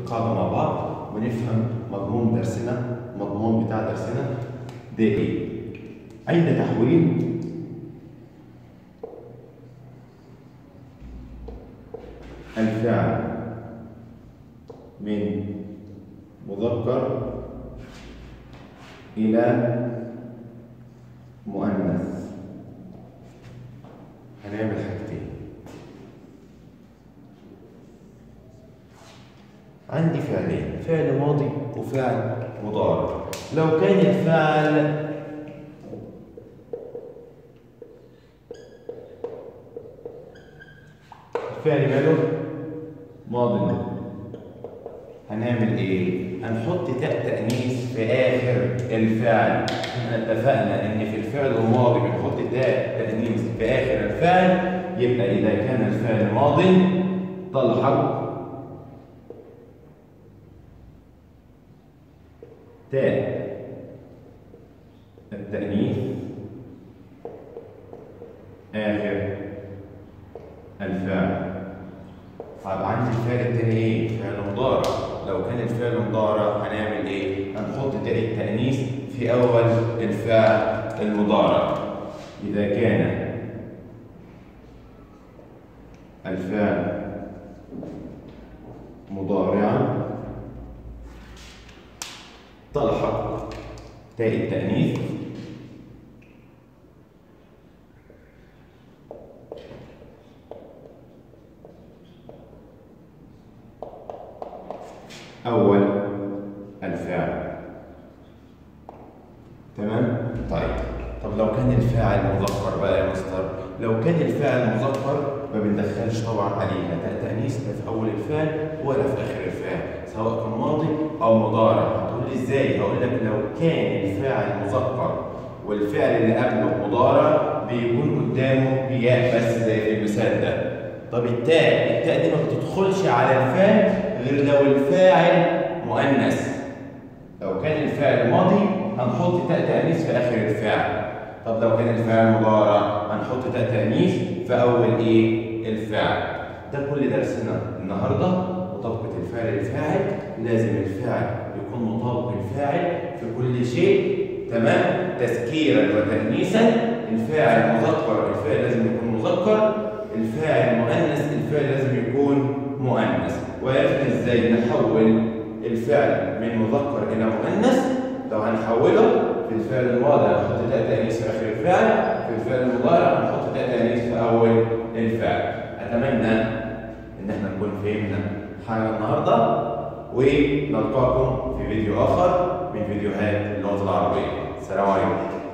القاعدة مع بعض ونفهم مضمون درسنا المضمون بتاع درسنا ده ايه أين تحويل الفعل من مذكر إلى مؤنث هنعمل حاجتين عندي فعلين فعل ماضي وفعل مضارع لو كان الفعل الفعل ماله ماضي هنعمل ايه هنحط تاء تانيث في اخر الفعل احنا اتفقنا ان في الفعل الماضي بنحط تاء تانيث في اخر الفعل يبقى اذا كان الفعل ماضي تلحق تاء التأنيث آخر الفعل طيب عندي الفعل التاني ايه؟ فعل مضارع لو كان الفعل مضارع هنعمل ايه؟ هنحط تاء التأنيث في أول الفعل المضارع إذا كان الفعل مضارعا تلحق تاء التأنيث أول الفعل تمام؟ طيب طب لو كان الفاعل مذكر بقى يا مستر لو كان الفاعل مذكر ما بندخلش طبعا عليها لا تأنيث لا في أول الفعل ولا في آخر الفعل سواء كان ماضي أو مضارع هتقول لي إزاي؟ هقول لك لو كان الفاعل مذكر والفعل اللي قبله مضارع بيكون قدامه ياء بس زي في المثال ده طب التاء التاء دي ما بتدخلش على الفعل غير لو الفاعل مؤنث لو كان الفعل ماضي هنحط تاء تأنيث في آخر الفعل طب لو كان الفعل مضارع هنحط تاء تأنيث في أول إيه؟ الفعل ده كل درسنا النهارده مطابقة الفعل الفاعل لازم الفعل يكون مطابق الفاعل في كل شيء تمام تذكيرا وتأنيثا الفاعل مذكر الفعل لازم يكون مذكر الفاعل مؤنث الفعل لازم يكون مؤنث وعرفنا ازاي نحول الفعل من مذكر الى مؤنث لو هنحوله في الفعل الماضي هنحط تاء تانيث في اخر الفعل في الفعل المضارع هنحط تاء تانيث في اول الفعل اتمنى ان احنا نكون فهمنا حاجه النهارده ونلقاكم في فيديو اخر من فيديوهات اللغه العربيه السلام عليكم